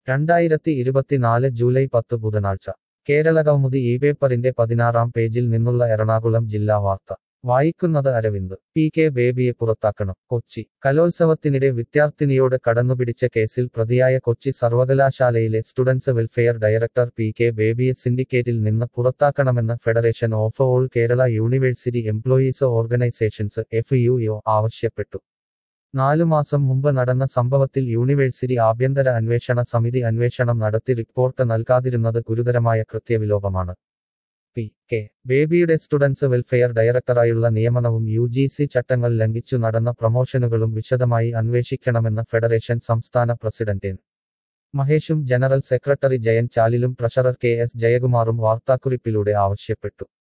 രണ്ടായിരത്തി ഇരുപത്തിനാല് ജൂലൈ പത്ത് ബുധനാഴ്ച കേരള കൗമുദി ഈ പേപ്പറിന്റെ പതിനാറാം പേജിൽ നിന്നുള്ള എറണാകുളം ജില്ലാ വാർത്ത വായിക്കുന്നത് അരവിന്ദ് പി കെ ബേബിയെ പുറത്താക്കണം കൊച്ചി കലോത്സവത്തിനിടെ വിദ്യാർത്ഥിനിയോട് കടന്നുപിടിച്ച കേസിൽ പ്രതിയായ കൊച്ചി സർവകലാശാലയിലെ students welfare director P K ബേബിയെ സിൻഡിക്കേറ്റിൽ നിന്ന് പുറത്താക്കണമെന്ന് federation of all Kerala university employees organisations F U O ആവശ്യപ്പെട്ടു നാലു മാസം മുമ്പ് നടന്ന സംഭവത്തിൽ യൂണിവേഴ്സിറ്റി ആഭ്യന്തര അന്വേഷണ സമിതി അന്വേഷണം നടത്തി റിപ്പോർട്ട് നൽകാതിരുന്നത് ഗുരുതരമായ കൃത്യവിലോപമാണ് പി കെ ബേബിയുടെ സ്റ്റുഡൻസ് വെൽഫെയർ ഡയറക്ടറായുള്ള നിയമനവും യു ജി സി ചട്ടങ്ങൾ ലംഘിച്ചു നടന്ന പ്രമോഷനുകളും വിശദമായി അന്വേഷിക്കണമെന്ന് ഫെഡറേഷൻ സംസ്ഥാന പ്രസിഡന്റ് എൻ മഹേഷും ജനറൽ സെക്രട്ടറി ജയൻ ചാലിലും ട്രഷറർ കെ എസ് ജയകുമാറും വാർത്താക്കുറിപ്പിലൂടെ ആവശ്യപ്പെട്ടു